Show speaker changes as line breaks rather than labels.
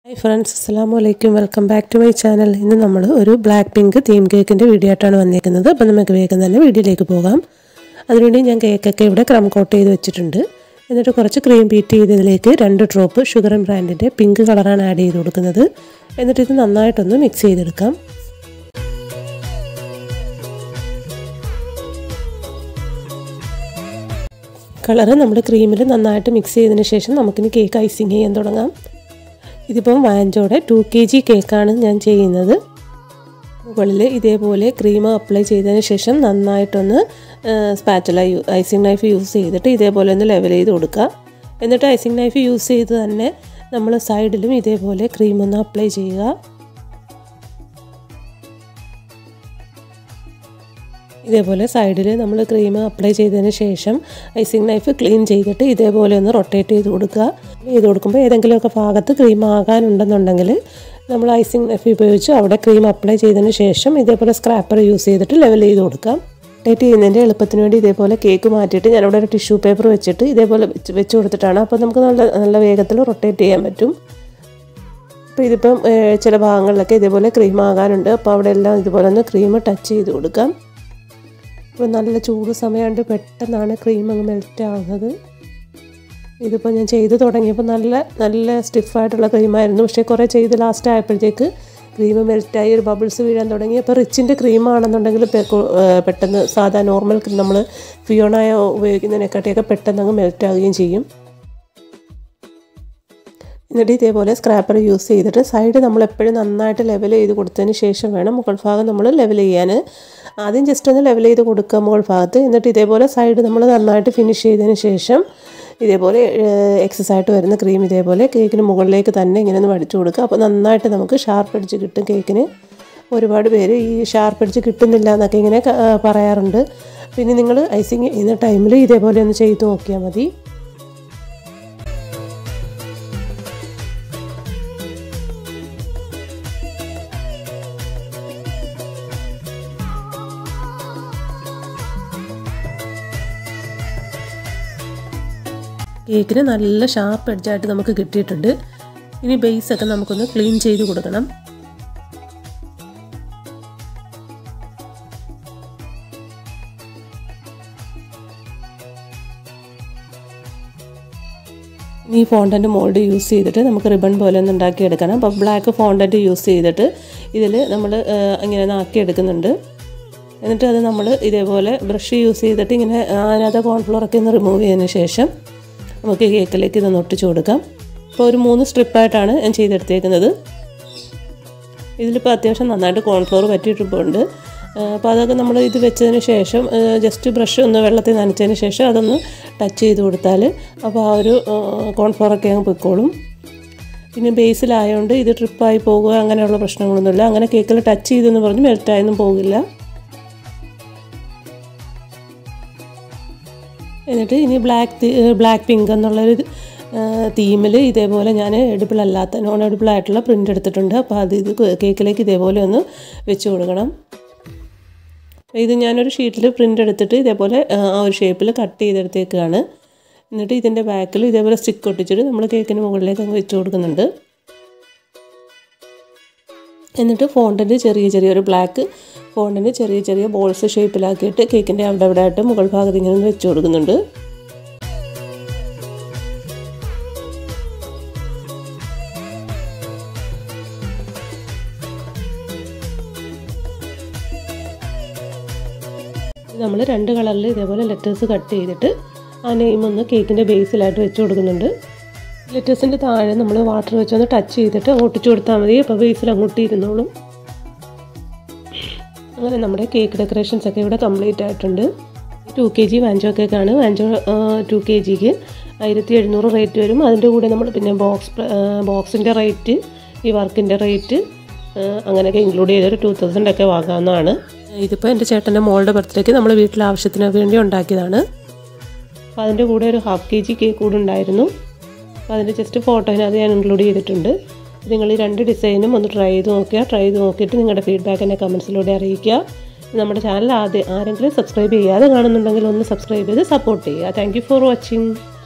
hi friends അസ്സാം വലൈക്കും welcome back to my channel ഇന്ന് നമ്മൾ ഒരു ബ്ലാക്ക് പിങ്ക് തീം കേക്കിൻ്റെ വീഡിയോ ആയിട്ടാണ് വന്നിരിക്കുന്നത് അപ്പോൾ നമുക്ക് വേഗം തന്നെ വീഡിയോയിലേക്ക് പോകാം അതിനുവേണ്ടി ഞാൻ കേക്കൊക്കെ ഇവിടെ ക്രം കോട്ട് ചെയ്ത് വെച്ചിട്ടുണ്ട് എന്നിട്ട് കുറച്ച് ക്രീം ബീറ്റ് ചെയ്തതിലേക്ക് രണ്ട് ഡ്രോപ്പ് ഷുഗർ ആൻഡ് ബ്രാൻഡിൻ്റെ പിങ്ക് കളറാണ് ആഡ് ചെയ്ത് കൊടുക്കുന്നത് എന്നിട്ട് ഇത് നന്നായിട്ടൊന്ന് മിക്സ് ചെയ്തെടുക്കാം കളറ് നമ്മൾ ക്രീമിൽ നന്നായിട്ട് മിക്സ് ചെയ്തതിന് ശേഷം നമുക്കിനി കേക്ക് ഐസിങ് ചെയ്യാൻ തുടങ്ങാം ഇതിപ്പം വാഞ്ചോടെ ടു കെ ജി കേക്കാണ് ഞാൻ ചെയ്യുന്നത് മുകളിൽ ഇതേപോലെ ക്രീം അപ്ലൈ ചെയ്തതിന് ശേഷം നന്നായിട്ടൊന്ന് spatula you icing knife use ചെയ്തിട്ട് ഇതേപോലെ ഒന്ന് ലെവൽ ചെയ്ത് കൊടുക്കുക എന്നിട്ട് ഐസിങ് നൈഫ് യൂസ് ചെയ്ത് തന്നെ നമ്മൾ സൈഡിലും ഇതേപോലെ ക്രീം ഒന്ന് അപ്ലൈ ചെയ്യുക ഇതേപോലെ സൈഡിൽ നമ്മൾ ക്രീം അപ്ലൈ ചെയ്തതിന് ശേഷം ഐസിങ് നൈഫ് ക്ലീൻ ചെയ്തിട്ട് ഇതേപോലെ ഒന്ന് റൊട്ടേറ്റ് ചെയ്ത് കൊടുക്കുക ചെയ്ത് കൊടുക്കുമ്പോൾ ഏതെങ്കിലുമൊക്കെ ഭാഗത്ത് ക്രീം ആകാനുണ്ടെന്നുണ്ടെങ്കിൽ നമ്മൾ ഐസിങ് നൈഫ് ഉപയോഗിച്ച് അവിടെ ക്രീം അപ്ലൈ ചെയ്തതിന് ശേഷം ഇതേപോലെ സ്ക്രാപ്പർ യൂസ് ചെയ്തിട്ട് ലെവൽ ചെയ്ത് കൊടുക്കാം റൊട്ടേറ്റ് ചെയ്യുന്നതിൻ്റെ എളുപ്പത്തിന് വേണ്ടി ഇതേപോലെ കേക്ക് മാറ്റിയിട്ട് ഞാനിവിടെ ഒരു ടിഷ്യൂ പേപ്പർ വെച്ചിട്ട് ഇതേപോലെ വെച്ച് വെച്ച് കൊടുത്തിട്ടാണ് അപ്പോൾ നമുക്ക് നല്ല നല്ല വേഗത്തിൽ റൊട്ടേറ്റ് ചെയ്യാൻ പറ്റും അപ്പോൾ ഇതിപ്പം ചില ഭാഗങ്ങളിലൊക്കെ ഇതേപോലെ ക്രീം ആകാനുണ്ട് അപ്പോൾ അവിടെ എല്ലാം ഇതുപോലെ ഒന്ന് ക്രീം ടച്ച് ചെയ്ത് കൊടുക്കാം ഇപ്പോൾ നല്ല ചൂട് സമയമുണ്ട് പെട്ടെന്നാണ് ക്രീം അങ്ങ് മെൽറ്റ് ആവുന്നത് ഇതിപ്പോൾ ഞാൻ ചെയ്ത് തുടങ്ങിയപ്പോൾ നല്ല നല്ല സ്റ്റിഫായിട്ടുള്ള ക്രീമായിരുന്നു പക്ഷേ കുറേ ചെയ്ത് ലാസ്റ്റ് ആയപ്പോഴത്തേക്ക് ക്രീം മെൽറ്റായി ഒരു ബബിൾസ് വീഴാൻ തുടങ്ങി അപ്പോൾ റിച്ചിൻ്റെ ക്രീമാണെന്നുണ്ടെങ്കിൽ പെട്ടെന്ന് സാധാ നോർമൽ നമ്മൾ ഫിയോണായ ഉപയോഗിക്കുന്നതിനെക്കാട്ടിയൊക്കെ പെട്ടെന്ന് അങ്ങ് മെൽറ്റ് ആവുകയും ചെയ്യും എന്നിട്ട് ഇതേപോലെ സ്ക്രാപ്പർ യൂസ് ചെയ്തിട്ട് സൈഡ് നമ്മൾ എപ്പോഴും നന്നായിട്ട് ലെവൽ ചെയ്ത് കൊടുത്തതിന് ശേഷം വേണം മുകൾ ഭാഗം നമ്മൾ ലെവൽ ചെയ്യാൻ ആദ്യം ജസ്റ്റ് ഒന്ന് ലെവൽ ചെയ്ത് കൊടുക്കുക മുകൾ ഭാഗത്ത് എന്നിട്ട് ഇതേപോലെ സൈഡ് നമ്മൾ നന്നായിട്ട് ഫിനിഷ് ചെയ്തതിന് ശേഷം ഇതേപോലെ എക്സസ് ആയിട്ട് വരുന്ന ക്രീം ഇതേപോലെ കേക്കിന് മുകളിലേക്ക് തന്നെ ഇങ്ങനെ ഒന്ന് വടിച്ചു കൊടുക്കുക അപ്പോൾ നന്നായിട്ട് നമുക്ക് ഷാർപ്പ് അടിച്ച് കിട്ടും കേക്കിന് ഒരുപാട് പേര് ഈ ഷാർപ്പ് അടിച്ച് കിട്ടുന്നില്ല എന്നൊക്കെ ഇങ്ങനെ പറയാറുണ്ട് പിന്നെ നിങ്ങൾ ഐസിങ് ചെയ്യുന്ന ടൈമിൽ ഇതേപോലെ ഒന്ന് ചെയ്ത് നോക്കിയാൽ മതി കേക്കിന് നല്ല ഷാർപ്പ് എഡ്ജായിട്ട് നമുക്ക് കിട്ടിയിട്ടുണ്ട് ഇനി ബേസൊക്കെ നമുക്കൊന്ന് ക്ലീൻ ചെയ്ത് കൊടുക്കണം ഈ ഫോണ്ടൻറ്റ് മോൾഡ് യൂസ് ചെയ്തിട്ട് നമുക്ക് റിബൺ പോലെ ഒന്ന് ഉണ്ടാക്കിയെടുക്കണം അപ്പോൾ ബ്ലാക്ക് ഫോണ്ടൻറ്റ് യൂസ് ചെയ്തിട്ട് ഇതിൽ നമ്മൾ ഇങ്ങനെ നാക്കിയെടുക്കുന്നുണ്ട് എന്നിട്ട് അത് നമ്മൾ ഇതേപോലെ ബ്രഷ് യൂസ് ചെയ്തിട്ട് ഇങ്ങനെ അതിനകത്ത് കോൺഫ്ലോറൊക്കെ ഒന്ന് റിമൂവ് ചെയ്തതിന് ശേഷം നമുക്ക് കേക്കിലേക്ക് ഇതൊന്ന് ഒട്ടിച്ചു കൊടുക്കാം ഇപ്പോൾ ഒരു മൂന്ന് സ്ട്രിപ്പായിട്ടാണ് ഞാൻ ചെയ്തെടുത്തേക്കുന്നത് ഇതിലിപ്പോൾ അത്യാവശ്യം നന്നായിട്ട് കോൺഫ്ലോർ പറ്റിയിട്ടുണ്ട് അപ്പോൾ അതൊക്കെ നമ്മൾ ഇത് വെച്ചതിന് ശേഷം ജസ്റ്റ് ബ്രഷ് ഒന്ന് വെള്ളത്തിൽ നനച്ചതിന് ശേഷം അതൊന്ന് ടച്ച് ചെയ്ത് കൊടുത്താൽ അപ്പോൾ ആ ഒരു കോൺഫ്ലോറൊക്കെ അങ്ങ് പൊയ്ക്കോളും പിന്നെ ബേസിലായതുകൊണ്ട് ഇത് ട്രിപ്പായി പോകുക അങ്ങനെയുള്ള പ്രശ്നങ്ങളൊന്നുമില്ല അങ്ങനെ കേക്കിൽ ടച്ച് ചെയ്തെന്ന് പറഞ്ഞ് മെൽറ്റായൊന്നും പോകില്ല എന്നിട്ട് ഇനി ബ്ലാക്ക് ബ്ലാക്ക് പിങ്ക് എന്നുള്ളൊരു തീമിൽ ഇതേപോലെ ഞാൻ എഡിബിൾ അല്ലാത്ത നോൺ എഡിബിൾ ആയിട്ടുള്ള പ്രിൻ്റ് എടുത്തിട്ടുണ്ട് അപ്പോൾ അത് ഇത് കേക്കിലേക്ക് ഇതേപോലെ ഒന്ന് വെച്ച് കൊടുക്കണം ഇത് ഞാനൊരു ഷീറ്റിൽ പ്രിൻ്റ് എടുത്തിട്ട് ഇതേപോലെ ആ ഒരു ഷേപ്പിൽ കട്ട് ചെയ്തെടുത്തേക്കാണ് എന്നിട്ട് ഇതിൻ്റെ ബാക്കിൽ ഇതേപോലെ സ്റ്റിക്ക് ഒട്ടിച്ചിട്ട് നമ്മൾ കേക്കിന് മുകളിലേക്ക് അങ്ങ് വെച്ച് കൊടുക്കുന്നുണ്ട് എന്നിട്ട് ഫോണ്ടിൻ്റെ ചെറിയ ചെറിയൊരു ബ്ലാക്ക് ഫോണ്ടിന് ചെറിയ ചെറിയ ബോൾസ് ഷേപ്പിലാക്കിയിട്ട് കേക്കിൻ്റെ അവിടെ അവിടെ ആയിട്ട് മുകൾ ഭാഗത്ത് ഇങ്ങനെ വെച്ച് കൊടുക്കുന്നുണ്ട് നമ്മൾ രണ്ട് കളറിൽ ഇതേപോലെ ലെറ്റേഴ്സ് കട്ട് ചെയ്തിട്ട് ആ നെയിം ഒന്ന് കേക്കിൻ്റെ ബേസിലായിട്ട് വെച്ച് കൊടുക്കുന്നുണ്ട് ലെറ്റേഴ്സിൻ്റെ താഴെ നമ്മൾ വാട്ടർ വെച്ചൊന്ന് ടച്ച് ചെയ്തിട്ട് ഒട്ടിച്ചു കൊടുത്താൽ മതി അപ്പോൾ ബേസിൽ അങ്ങോട്ട് ഇരുന്നോളും അങ്ങനെ നമ്മുടെ കേക്ക് ഡെക്കറേഷൻസ് ഒക്കെ ഇവിടെ കംപ്ലീറ്റ് ആയിട്ടുണ്ട് ടു കെ ജി വാഞ്ചോ കേക്കാണ് വാഞ്ചോ ടു കെ ജിക്ക് ആയിരത്തി എഴുന്നൂറ് റേറ്റ് വരും അതിൻ്റെ കൂടെ നമ്മൾ പിന്നെ ബോക്സ് ബോക്സിൻ്റെ റേറ്റ് ഈ വർക്കിൻ്റെ റേറ്റ് അങ്ങനെയൊക്കെ ഇൻക്ലൂഡ് ചെയ്തൊരു ടു തൗസൻഡ് ഒക്കെ വാങ്ങാവുന്നതാണ് ഇതിപ്പോൾ എൻ്റെ ചേട്ടൻ്റെ മോളുടെ ബർത്ത്ഡേക്ക് നമ്മൾ വീട്ടിലെ ആവശ്യത്തിന് വേണ്ടി ഉണ്ടാക്കിയതാണ് അപ്പോൾ അതിൻ്റെ കൂടെ ഒരു ഹാഫ് കെ ജി കേക്ക് കൂടെ ഉണ്ടായിരുന്നു അപ്പോൾ അതിൻ്റെ ജസ്റ്റ് ഫോട്ടോയിനകത്ത് ഞാൻ ഇൻക്ലൂഡ് ചെയ്തിട്ടുണ്ട് നിങ്ങൾ ഈ രണ്ട് ഡിസൈനും ഒന്ന് ട്രൈ ചെയ്ത് നോക്കുക ട്രൈ ചെയ്ത് നോക്കിയിട്ട് നിങ്ങളുടെ ഫീഡ്ബാക്ക് എന്നെ കമൻസിലൂടെ അറിയിക്കുക നമ്മുടെ ചാനൽ ആദ്യം ആരെങ്കിലും സബ്സ്ക്രൈബ് ചെയ്യാതെ കാണുന്നുണ്ടെങ്കിൽ ഒന്ന് സബ്സ്ക്രൈബ് ചെയ്ത് സപ്പോർട്ട് ചെയ്യുക താങ്ക് ഫോർ വാച്ചിങ്